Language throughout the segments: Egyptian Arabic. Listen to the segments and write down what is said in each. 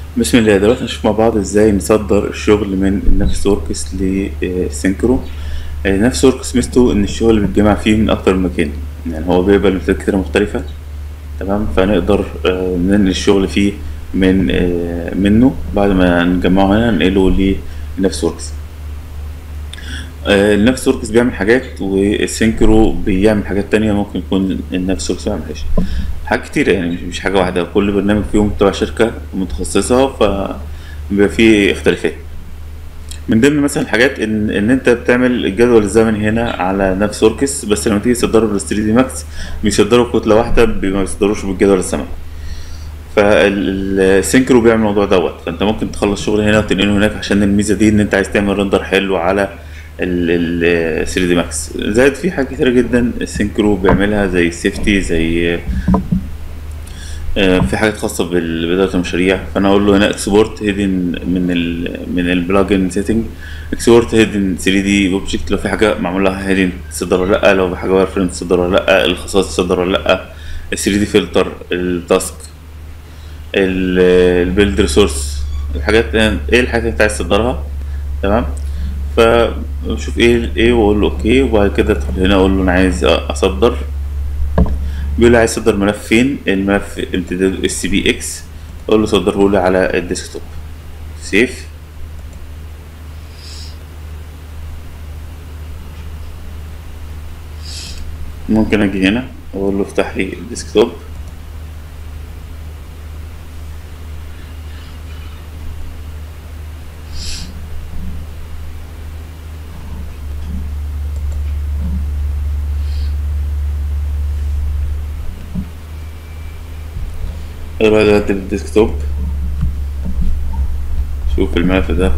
بسم الله دلوقتي هنشوف مع بعض ازاي نصدر الشغل من النفس وركس لسينكرو نفس وركس ميزته ان الشغل بيتجمع فيه من اكتر من مكان يعني هو بيقبل مثال كتير مختلفة تمام فنقدر آه، ننقل الشغل فيه من آه، منه بعد ما نجمعه هنا ننقله لنفس وركس النفس وركس بيعمل حاجات والسينكرو بيعمل حاجات تانية ممكن يكون النفس وركس ما يعملهاش حاجات كتيرة يعني مش مش حاجة واحدة كل برنامج فيهم تبع شركة متخصصة فبيبقى فيه اختلافات من ضمن مثلا الحاجات ان ان انت بتعمل الجدول الزمني هنا على نفس اوركس بس لما تيجي تصدره بال 3 دي ماكس بيصدروا كتله واحده بي- ما بيصدروش بالجدول الزمني فالسينكرو بيعمل الموضوع دوت فانت ممكن تخلص شغل هنا وتنقله هناك عشان الميزه دي ان انت عايز تعمل رندر حلو على ال 3 دي ماكس زائد في حاجات كتيره جدا السينكرو بيعملها زي السيفتي زي آه، في حاجات خاصة بال- بإدارة المشاريع فأنا أقول له هنا اكسبورت هيدن من ال من البلجن سيتنج اكسبورت هيدن 3 دي اوبجكت لو في حاجة معمول لها هيدن تصدر ولا لأ لو في حاجة ريفرنس تصدر ولا لأ الخصائص تصدر ولا لأ ال 3 دي فلتر التاسك البيلد ريسورس الحاجات ايه الحاجات اللي انت عايز تصدرها تمام فشوف ايه ايه واقول له اوكي وبعد كده ادخل هنا اقول له انا عايز اصدر بيقول لي عايز تصدر ملف فين الملف امتداد اس بي اكس اقول له صدره لي على الديسكتوب سيف ممكن اجي هنا اقول له افتح لي الديسكتوب اروح دلوقتي للديسكتوب شوف الملف ده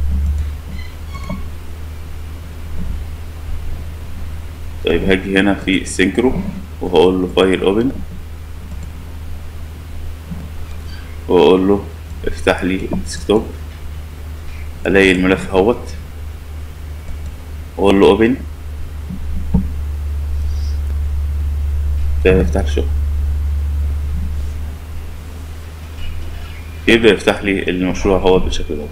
طيب هاجي هنا في السينكرو وهقول له فايل اوبن واقول له افتح لي الديسكتوب الاقي الملف اهوت واقول له اوبن ده يفتح لي الشغل يبدأ يفتح لي المشروع هو بالشكل دوت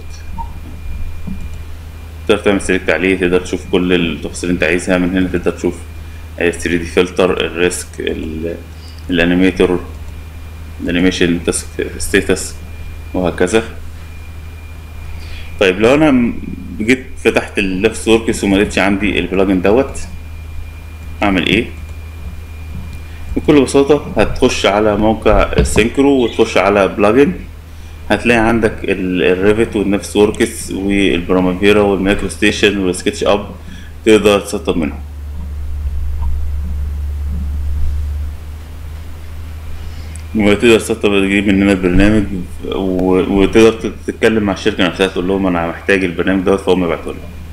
تقدر تعمل سيلكت عليه تقدر تشوف كل التفاصيل اللي انت عايزها من هنا تقدر تشوف 3 دي فلتر الريسك الانيميتور الانيميشن تاسك ستيتس وهكذا طيب لو انا م- جيت فتحت اللفس وركس وما لقيتش عندي البلجن دوت اعمل ايه بكل بساطة هتخش على موقع السينكرو وتخش على بلجن هتلاقي عندك ال- الريفت والنفس وركس والبرامافيرا والمايكرو ستيشن والسكتش اب تقدر تسطب منهم وتقدر تسطب تجيب من هنا البرنامج و- وتقدر تتكلم مع الشركة نفسها تقول لهم أنا محتاج البرنامج دوت فهم يبعتوا لك